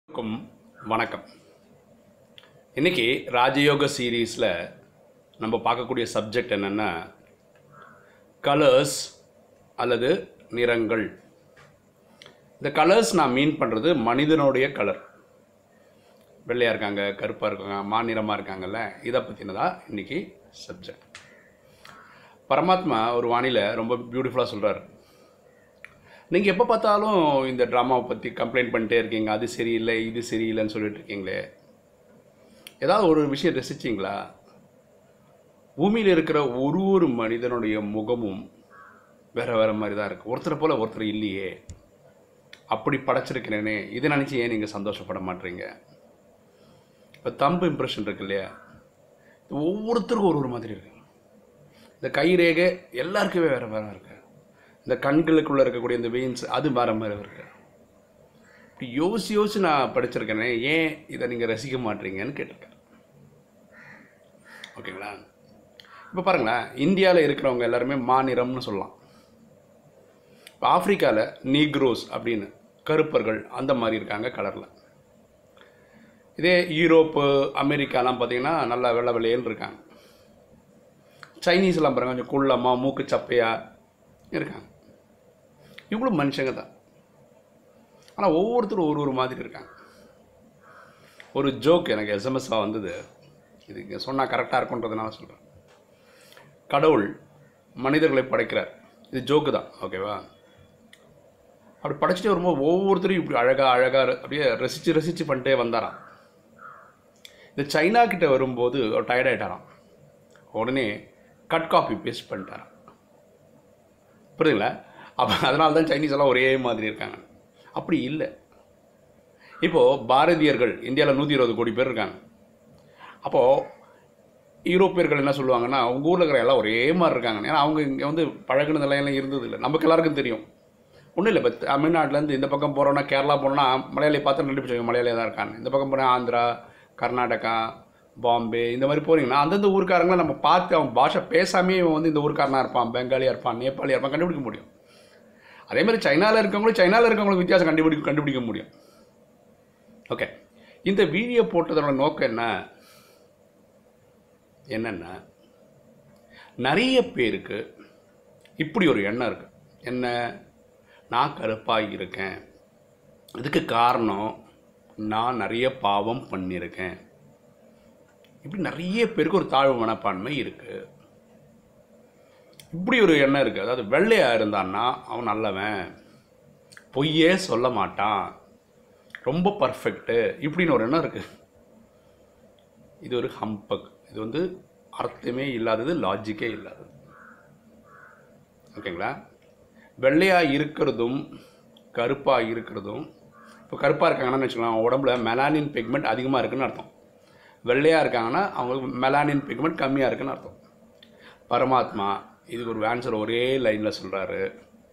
அனைவருக்கும் வணக்கம் இன்னைக்கு ராஜயோக சீரீஸில் நம்ம பார்க்கக்கூடிய சப்ஜெக்ட் என்னென்னா கலர்ஸ் அல்லது நிறங்கள் இந்த கலர்ஸ் நான் மீன் பண்ணுறது மனிதனுடைய கலர் வெள்ளையாக இருக்காங்க கருப்பாக இருக்காங்க மாநிறமாக இருக்காங்கல்ல இதை பற்றினதா இன்னைக்கு சப்ஜெக்ட் பரமாத்மா ஒரு வானிலை ரொம்ப பியூட்டிஃபுல்லாக சொல்கிறார் நீங்கள் எப்போ பார்த்தாலும் இந்த ட்ராமாவை பற்றி கம்ப்ளைண்ட் பண்ணிட்டே இருக்கீங்க அது சரியில்லை இது சரியில்லைன்னு சொல்லிட்டு இருக்கீங்களே ஏதாவது ஒரு விஷயம் ரசிச்சிங்களா பூமியில் இருக்கிற ஒரு ஒரு மனிதனுடைய முகமும் வேற வேற மாதிரி தான் இருக்குது ஒருத்தரை போல் ஒருத்தர் இல்லையே அப்படி படைச்சிருக்கிறேனே இதை நினச்சி ஏன் நீங்கள் சந்தோஷப்பட மாட்டீங்க இப்போ தம்பு இம்ப்ரெஷன் இருக்கு இல்லையா இது ஒவ்வொருத்தருக்கும் ஒரு ஒரு மாதிரி இருக்கு இந்த கைரேகை எல்லாருக்குமே வேறு வேறு இருக்கு இந்த கண்களுக்குள்ளே இருக்கக்கூடிய இந்த வெயின்ஸ் அது வேறு மாதிரி இருக்கு இப்படி யோசிச்சு யோசிச்சு நான் படிச்சிருக்கேனே ஏன் இதை நீங்கள் ரசிக்க மாட்டீங்கன்னு கேட்டிருக்கேன் ஓகேங்களா இப்போ பாருங்களேன் இந்தியாவில் இருக்கிறவங்க எல்லாருமே மாநிறம்னு சொல்லலாம் இப்போ ஆப்பிரிக்காவில் நீக்ரோஸ் அப்படின்னு கருப்பர்கள் அந்த மாதிரி இருக்காங்க கலரில் இதே யூரோப்பு அமெரிக்காலாம் பார்த்தீங்கன்னா நல்லா வெள்ளை வெள்ளையல் இருக்காங்க சைனீஸ்லாம் பாருங்க கொஞ்சம் குள்ளமாக மூக்கு சப்பையாக இருக்காங்க இவங்களும் மனுஷங்க தான் ஆனால் ஒவ்வொருத்தரும் ஒரு ஒரு மாதிரி இருக்காங்க ஒரு ஜோக் எனக்கு எஸ்எம்எஸ்ஸாக வந்தது இது இங்கே சொன்னால் கரெக்டாக இருக்குன்றதுனால சொல்கிறேன் கடவுள் மனிதர்களை படைக்கிறார் இது ஜோக்கு தான் ஓகேவா அப்படி படைச்சிட்டே வரும்போது ஒவ்வொருத்தரையும் இப்படி அழகாக அழகாக அப்படியே ரசித்து ரசித்து பண்ணிட்டே வந்தாராம் இந்த சைனா கிட்ட வரும்போது அவர் டயர்ட் ஆகிட்டாராம் உடனே கட் காப்பி பேஸ்ட் பண்ணிட்டாராம் புரியுதுங்களா அப்போ அதனால தான் சைனீஸ் எல்லாம் ஒரே மாதிரி இருக்காங்க அப்படி இல்லை இப்போது பாரதியர்கள் இந்தியாவில் நூற்றி இருபது கோடி பேர் இருக்காங்க அப்போது யூரோப்பியர்கள் என்ன சொல்லுவாங்கன்னா அவங்க ஊரில் இருக்கிற எல்லாம் ஒரே மாதிரி இருக்காங்க ஏன்னா அவங்க இங்கே வந்து பழகினதெல்லாம் எல்லாம் இருந்தது இல்லை நமக்கு எல்லாருக்கும் தெரியும் ஒன்றும் இல்லை இப்போ தமிழ்நாட்டிலேருந்து இந்த பக்கம் போகிறோன்னா கேரளா போனோன்னா மலையாளி பார்த்து கண்டுபிடிச்சவங்க மலையாளியாக தான் இருக்காங்க இந்த பக்கம் போனால் ஆந்திரா கர்நாடகா பாம்பே இந்த மாதிரி போனீங்கன்னா அந்தந்த ஊருக்காரங்களை நம்ம பார்த்து அவன் பாஷை பேசாமே இவன் வந்து இந்த ஊருக்காரனாக இருப்பான் பெங்காலியாக இருப்பான் நேபாளியாக இருப்பான் கண்டுபிடிக்க முடியும் அதே மாதிரி சைனாவில் இருக்கவங்களும் சைனாவில் இருக்கவங்களுக்கு வித்தியாசம் கண்டுபிடிக்க கண்டுபிடிக்க முடியும் ஓகே இந்த வீடியோ போட்டதோட நோக்கம் என்ன என்னென்னா நிறைய பேருக்கு இப்படி ஒரு எண்ணம் இருக்குது என்ன நான் கருப்பாக இருக்கேன் இதுக்கு காரணம் நான் நிறைய பாவம் பண்ணியிருக்கேன் இப்படி நிறைய பேருக்கு ஒரு தாழ்வு மனப்பான்மை இருக்குது இப்படி ஒரு எண்ணம் இருக்குது அதாவது வெள்ளையாக இருந்தான்னா அவன் நல்லவன் பொய்யே சொல்ல மாட்டான் ரொம்ப பர்ஃபெக்ட்டு இப்படின்னு ஒரு எண்ணம் இருக்குது இது ஒரு ஹம்பக் இது வந்து அர்த்தமே இல்லாதது லாஜிக்கே இல்லாதது ஓகேங்களா வெள்ளையாக இருக்கிறதும் கருப்பாக இருக்கிறதும் இப்போ கருப்பாக இருக்காங்கன்னு வச்சுக்கலாம் உடம்புல மெலானின் பிக்மெண்ட் அதிகமாக இருக்குன்னு அர்த்தம் வெள்ளையாக இருக்காங்கன்னா அவங்களுக்கு மெலானின் பிக்மெண்ட் கம்மியாக இருக்குன்னு அர்த்தம் பரமாத்மா இதுக்கு ஒரு ஆன்சர் ஒரே லைனில் சொல்கிறாரு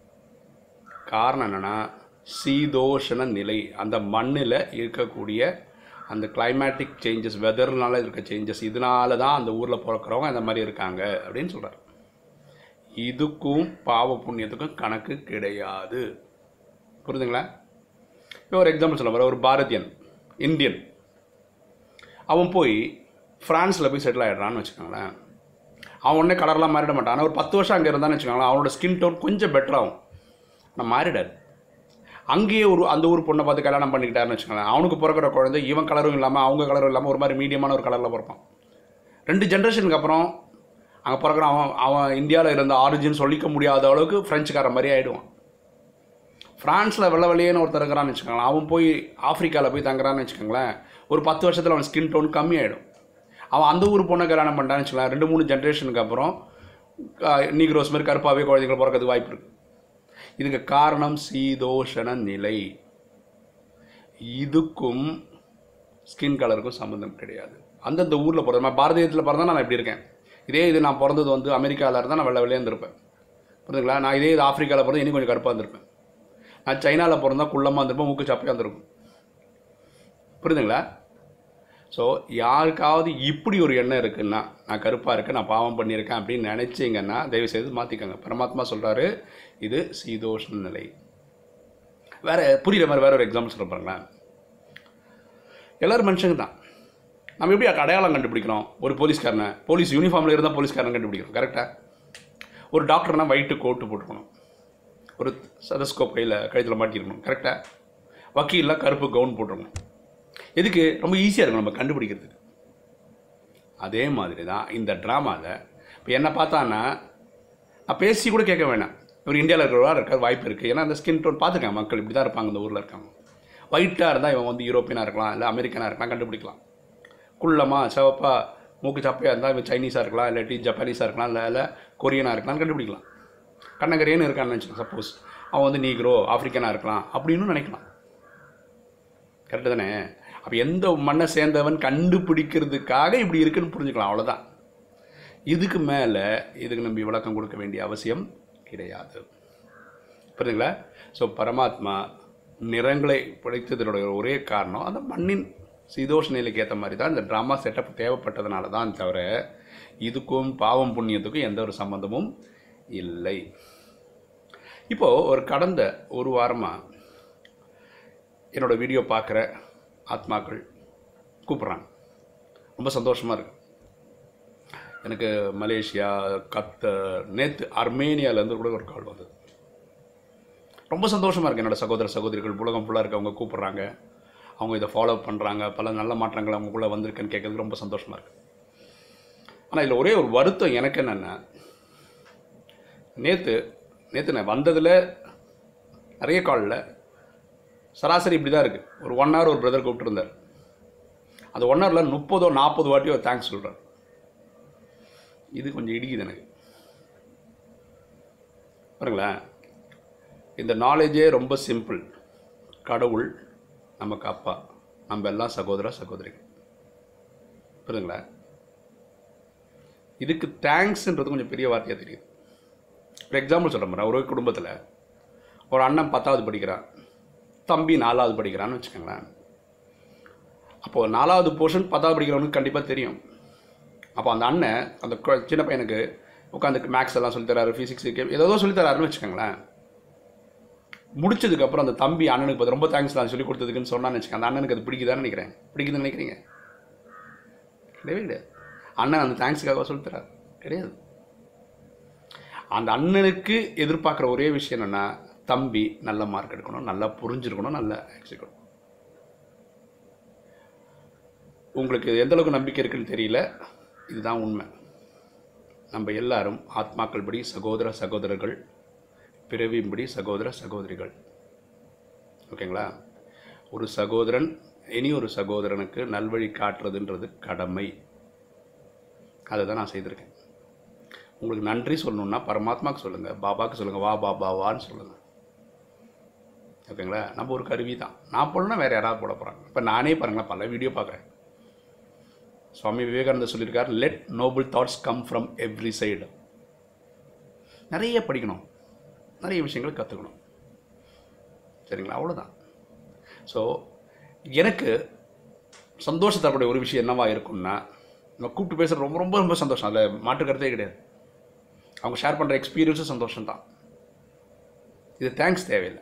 காரணம் என்னென்னா சீதோஷண நிலை அந்த மண்ணில் இருக்கக்கூடிய அந்த கிளைமேட்டிக் சேஞ்சஸ் வெதர்னால இருக்க சேஞ்சஸ் இதனால தான் அந்த ஊரில் பிறக்கிறவங்க அந்த மாதிரி இருக்காங்க அப்படின்னு சொல்கிறார் இதுக்கும் பாவ புண்ணியத்துக்கும் கணக்கு கிடையாது புரியுதுங்களா இப்போ ஒரு எக்ஸாம்பிள் சொல்ல ஒரு பாரதியன் இந்தியன் அவன் போய் ஃப்ரான்ஸில் போய் செட்டில் ஆகிடுறான்னு வச்சுக்கோங்களேன் அவன் உடனே கலர்லாம் மாறிட மாட்டான் ஆனால் ஒரு பத்து வருஷம் அங்கே இருந்தான்னு வச்சுக்கோங்களேன் அவனோட ஸ்கின் டோன் கொஞ்சம் பெட்டராகும் ஆனால் மாறிடாது அங்கேயே ஒரு அந்த ஊர் பொண்ணை பார்த்து கல்யாணம் பண்ணிக்கிட்டாருன்னு வச்சுக்கோங்களேன் அவனுக்கு பிறக்கிற குழந்தை இவன் கலரும் இல்லாமல் அவங்க கலரும் இல்லாமல் ஒரு மாதிரி மீடியமான ஒரு கலரில் பிறப்பான் ரெண்டு ஜென்ரேஷனுக்கு அப்புறம் அங்கே பிறக்கிற அவன் அவன் இந்தியாவில் இருந்த ஆரிஜின் சொல்லிக்க முடியாத அளவுக்கு ஃப்ரெஞ்சுக்கார மாதிரி ஆகிடுவான் ஃப்ரான்ஸில் வெள்ளை வெள்ளையன்னு ஒருத்தர் இருக்கிறான்னு வச்சுக்கோங்களேன் அவன் போய் ஆஃப்ரிக்காவில் போய் தங்குறான்னு வச்சுக்கோங்களேன் ஒரு பத்து வருஷத்தில் அவன் ஸ்கின் டோன் கம்மியாயிடும் அவன் அந்த ஊர் பொண்ணை கல்யாணம் பண்ணிட்டான்னு வச்சுக்கலாம் ரெண்டு மூணு ஜென்ரேஷனுக்கு அப்புறம் நீக்ரோஸ் மாதிரி கருப்பாகவே குழந்தைகள் பிறக்கிறதுக்கு வாய்ப்பு இருக்குது இதுக்கு காரணம் சீதோஷண நிலை இதுக்கும் ஸ்கின் கலருக்கும் சம்மந்தம் கிடையாது அந்தந்த ஊரில் பிறந்த நான் பாரதியத்தில் பிறந்தா நான் இப்படி இருக்கேன் இதே இது நான் பிறந்தது வந்து அமெரிக்காவில் இருந்தால் நான் வெள்ளை வெள்ளையாக இருந்திருப்பேன் புரியுதுங்களா நான் இதே இது ஆஃப்ரிக்காவில் பிறந்து இன்னும் கொஞ்சம் கருப்பாக இருந்திருப்பேன் நான் சைனாவில் பிறந்தா குள்ளமாக இருந்திருப்பேன் மூக்கு சப்பையாக இருந்திருக்கும் புரியுதுங்களா ஸோ யாருக்காவது இப்படி ஒரு எண்ணம் இருக்குன்னா நான் கருப்பாக இருக்கேன் நான் பாவம் பண்ணியிருக்கேன் அப்படின்னு நினச்சிங்கன்னா தயவு செய்து மாற்றிக்கோங்க பரமாத்மா சொல்கிறாரு இது சீதோஷ்ண நிலை வேறு புரியுற மாதிரி வேற ஒரு எக்ஸாம்பிள் சொல்ல பாருங்களேன் எல்லோரும் மனுஷங்க தான் நம்ம எப்படி அடையாளம் கண்டுபிடிக்கிறோம் ஒரு போலீஸ்காரனை போலீஸ் யூனிஃபார்மில் இருந்தால் போலீஸ்காரனை கண்டுபிடிக்கிறோம் கரெக்டாக ஒரு டாக்டர்னா ஒயிட்டு கோட்டு போட்டுக்கணும் ஒரு சதஸ்கோப் கையில் கழுத்தில் மாட்டிருக்கணும் கரெக்டாக வக்கீல்ல கருப்பு கவுன் போட்டுருக்கணும் எதுக்கு ரொம்ப ஈஸியாக இருக்கும் நம்ம கண்டுபிடிக்கிறதுக்கு அதே மாதிரி தான் இந்த ட்ராமாவில் இப்போ என்ன பார்த்தான்னா நான் பேசி கூட கேட்க வேணாம் இவர் இந்தியாவில் இருக்கிறவரா இருக்கார் வாய்ப்பு இருக்குது ஏன்னா அந்த ஸ்கின் டோன் பார்த்துருக்காங்க மக்கள் இப்படி தான் இருப்பாங்க இந்த ஊரில் இருக்காங்க ஒயிட்டாக இருந்தால் இவன் வந்து யூரோப்பியனாக இருக்கலாம் இல்லை அமெரிக்கனாக இருக்கலாம் கண்டுபிடிக்கலாம் குள்ளமாக சிவப்பா மூக்கு சப்பையாக இருந்தால் இவன் சைனீஸாக இருக்கலாம் இல்லாட்டி ஜப்பானீஸாக இருக்கலாம் இல்லை இல்லை கொரியனாக இருக்கலாம் கண்டுபிடிக்கலாம் கண்ணகரேன்னு இருக்கான்னு நினச்சிக்கலாம் சப்போஸ் அவன் வந்து நீக்ரோ ஆஃப்ரிக்கனாக இருக்கலாம் அப்படின்னு நினைக்கலாம் கரெக்டு தானே அப்போ எந்த மண்ணை சேர்ந்தவன் கண்டுபிடிக்கிறதுக்காக இப்படி இருக்குன்னு புரிஞ்சுக்கலாம் அவ்வளோதான் இதுக்கு மேலே இதுக்கு நம்பி விளக்கம் கொடுக்க வேண்டிய அவசியம் கிடையாது புரியுதுங்களா ஸோ பரமாத்மா நிறங்களை படைத்ததனுடைய ஒரே காரணம் அந்த மண்ணின் சீதோஷ நிலைக்கு ஏற்ற மாதிரி தான் இந்த ட்ராமா செட்டப் தேவைப்பட்டதுனால தான் தவிர இதுக்கும் பாவம் புண்ணியத்துக்கும் எந்த ஒரு சம்மந்தமும் இல்லை இப்போது ஒரு கடந்த ஒரு வாரமாக என்னோட வீடியோ பார்க்குற ஆத்மாக்கள் கூப்பிட்றாங்க ரொம்ப சந்தோஷமாக இருக்கு எனக்கு மலேசியா கத்த நேற்று அர்மேனியாவிலேருந்து கூட ஒரு கால் வந்தது ரொம்ப சந்தோஷமாக இருக்குது என்னோட சகோதர சகோதரிகள் உலகம் ஃபுல்லாக இருக்கவங்க கூப்பிட்றாங்க அவங்க இதை ஃபாலோ பண்ணுறாங்க பல நல்ல மாற்றங்கள் அவங்களுக்குள்ளே வந்திருக்குன்னு கேட்கறதுக்கு ரொம்ப சந்தோஷமாக இருக்குது ஆனால் இதில் ஒரே ஒரு வருத்தம் எனக்கு என்னென்னா நேற்று நேற்று நான் வந்ததில் நிறைய காலில் சராசரி இப்படி தான் இருக்குது ஒரு ஒன் ஹவர் ஒரு பிரதர் கூப்பிட்டுருந்தார் அந்த ஒன் ஹவரில் முப்பதோ நாற்பது வாட்டியோ தேங்க்ஸ் சொல்கிறார் இது கொஞ்சம் இடிக்குது எனக்கு பாருங்களேன் இந்த நாலேஜே ரொம்ப சிம்பிள் கடவுள் நமக்கு அப்பா நம்ம எல்லாம் சகோதர சகோதரிகள் புரியுதுங்களா இதுக்கு தேங்க்ஸ்ன்றது கொஞ்சம் பெரிய வார்த்தையாக தெரியுது ஒரு எக்ஸாம்பிள் சொல்கிறேன் பாரு ஒரு குடும்பத்தில் ஒரு அண்ணன் பத்தாவது படிக்கிறான் தம்பி நாலாவது படிக்கிறான்னு வச்சுக்கோங்களேன் அப்போது நாலாவது போர்ஷன் பத்தாவது படிக்கிறவனுக்கு கண்டிப்பாக தெரியும் அப்போ அந்த அண்ணன் அந்த கு- சின்ன பையனுக்கு உட்காந்து மேக்ஸ் எல்லாம் சொல்லித்தராரு ஃபிசிக்ஸ் ஏதோ சொல்லித்தராருன்னு வச்சுக்கோங்களேன் முடிச்சதுக்கப்புறம் அந்த தம்பி அண்ணனுக்கு பார்த்து ரொம்ப தேங்க்ஸ் நான் சொல்லி கொடுத்ததுக்குன்னு சொன்னான்னு வச்சுக்கோங்க அந்த அண்ணனுக்கு அது பிடிக்குதான்னு நினைக்கிறேன் பிடிக்குதுன்னு நினைக்கிறீங்க கிடையவே கிடையாது அண்ணன் அந்த தேங்க்ஸுக்காக சொல்லித்தராரு கிடையாது அந்த அண்ணனுக்கு எதிர்பார்க்குற ஒரே விஷயம் என்னென்னா தம்பி நல்ல மார்க் எடுக்கணும் நல்லா புரிஞ்சிருக்கணும் நல்லா எக்ஸிக்கணும் உங்களுக்கு எந்த அளவுக்கு நம்பிக்கை இருக்குன்னு தெரியல இதுதான் உண்மை நம்ம எல்லாரும் ஆத்மாக்கள் படி சகோதர சகோதரர்கள் பிறவியின்படி சகோதர சகோதரிகள் ஓகேங்களா ஒரு சகோதரன் இனி ஒரு சகோதரனுக்கு நல்வழி காட்டுறதுன்றது கடமை அதை தான் நான் செய்திருக்கேன் உங்களுக்கு நன்றி சொல்லணுன்னா பரமாத்மாவுக்கு சொல்லுங்கள் பாபாவுக்கு சொல்லுங்கள் வா பாபா வான்னு சொல்லுங்கள் ஓகேங்களா நம்ம ஒரு கருவி தான் நான் போடணும்னா வேறு யாராவது போட போகிறாங்க இப்போ நானே பாருங்களேன் பல வீடியோ பார்க்குறேன் சுவாமி விவேகானந்தர் சொல்லியிருக்கார் let noble thoughts come from every side நிறைய படிக்கணும் நிறைய விஷயங்கள் கற்றுக்கணும் சரிங்களா அவ்வளோதான் ஸோ எனக்கு சந்தோஷம் தரக்கூடிய ஒரு விஷயம் என்னவா இருக்கும்னா நம்ம கூப்பிட்டு பேசுகிற ரொம்ப ரொம்ப ரொம்ப சந்தோஷம் அதில் மாற்று கருத்தே கிடையாது அவங்க ஷேர் பண்ணுற எக்ஸ்பீரியன்ஸும் சந்தோஷம் தான் இது தேங்க்ஸ் தேவையில்லை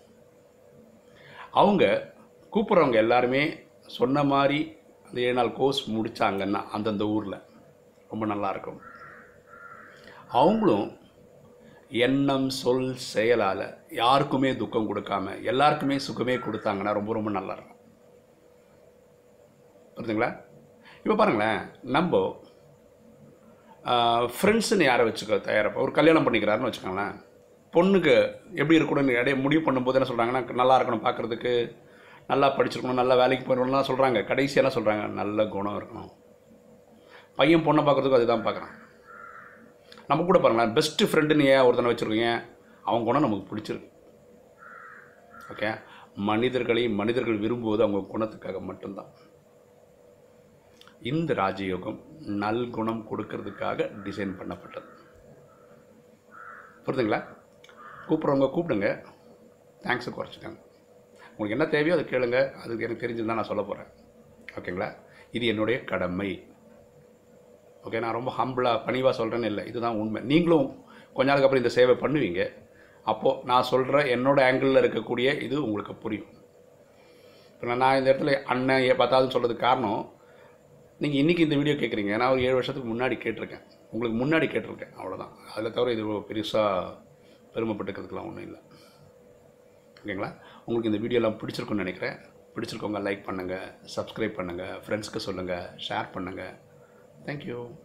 அவங்க கூப்பிட்றவங்க எல்லாருமே சொன்ன மாதிரி அந்த ஏழு நாள் கோர்ஸ் முடித்தாங்கன்னா அந்தந்த ஊரில் ரொம்ப நல்லா இருக்கும் அவங்களும் எண்ணம் சொல் செயலால் யாருக்குமே துக்கம் கொடுக்காம எல்லாருக்குமே சுகமே கொடுத்தாங்கன்னா ரொம்ப ரொம்ப நல்லா இருக்கும் புரியுதுங்களா இப்போ பாருங்களேன் நம்ம ஃப்ரெண்ட்ஸுன்னு யாரை வச்சுக்க தயாராக ஒரு கல்யாணம் பண்ணிக்கிறாருன்னு வச்சுக்கோங்களேன் பொண்ணுக்கு எப்படி இருக்கணும்னு இடையே முடிவு பண்ணும்போது என்ன சொல்கிறாங்கன்னா நல்லா இருக்கணும் பார்க்குறதுக்கு நல்லா படிச்சிருக்கணும் நல்லா வேலைக்கு போயிடணும்லாம் சொல்கிறாங்க கடைசியாக என்ன சொல்கிறாங்க நல்ல குணம் இருக்கணும் பையன் பொண்ணை பார்க்குறதுக்கும் அதுதான் பார்க்குறான் நம்ம கூட பாருங்களேன் பெஸ்ட்டு ஃப்ரெண்டுன்னு ஏன் ஒருத்தனை வச்சுருக்கீங்க அவன் குணம் நமக்கு பிடிச்சிருக்கு ஓகே மனிதர்களை மனிதர்கள் விரும்புவது அவங்க குணத்துக்காக மட்டும்தான் இந்த ராஜயோகம் நல்குணம் கொடுக்கறதுக்காக டிசைன் பண்ணப்பட்டது புரியுதுங்களா கூப்பிட்றவங்க கூப்பிடுங்க தேங்க்ஸை குறைச்சிக்கோங்க உங்களுக்கு என்ன தேவையோ அதை கேளுங்க அதுக்கு எனக்கு தெரிஞ்சது நான் சொல்ல போகிறேன் ஓகேங்களா இது என்னுடைய கடமை ஓகே நான் ரொம்ப ஹம்பிளாக பணிவாக சொல்கிறேன்னு இல்லை இதுதான் உண்மை நீங்களும் கொஞ்ச நாளுக்கு அப்புறம் இந்த சேவை பண்ணுவீங்க அப்போது நான் சொல்கிற என்னோட ஆங்கிளில் இருக்கக்கூடிய இது உங்களுக்கு புரியும் இப்போ நான் நான் இந்த இடத்துல அண்ணன் ஏ பத்தாதுன்னு சொல்கிறதுக்கு காரணம் நீங்கள் இன்றைக்கி இந்த வீடியோ கேட்குறீங்க நான் ஒரு ஏழு வருஷத்துக்கு முன்னாடி கேட்டிருக்கேன் உங்களுக்கு முன்னாடி கேட்டிருக்கேன் அவ்வளோதான் அதில் தவிர இது பெருசாக பெருமைப்பட்டுக்கிறதுக்கெலாம் ஒன்றும் இல்லை ஓகேங்களா உங்களுக்கு இந்த வீடியோலாம் பிடிச்சிருக்குன்னு நினைக்கிறேன் பிடிச்சிருக்கவங்க லைக் பண்ணுங்கள் சப்ஸ்கிரைப் பண்ணுங்கள் ஃப்ரெண்ட்ஸ்க்கு சொல்லுங்கள் ஷேர் பண்ணுங்கள் தேங்க்யூ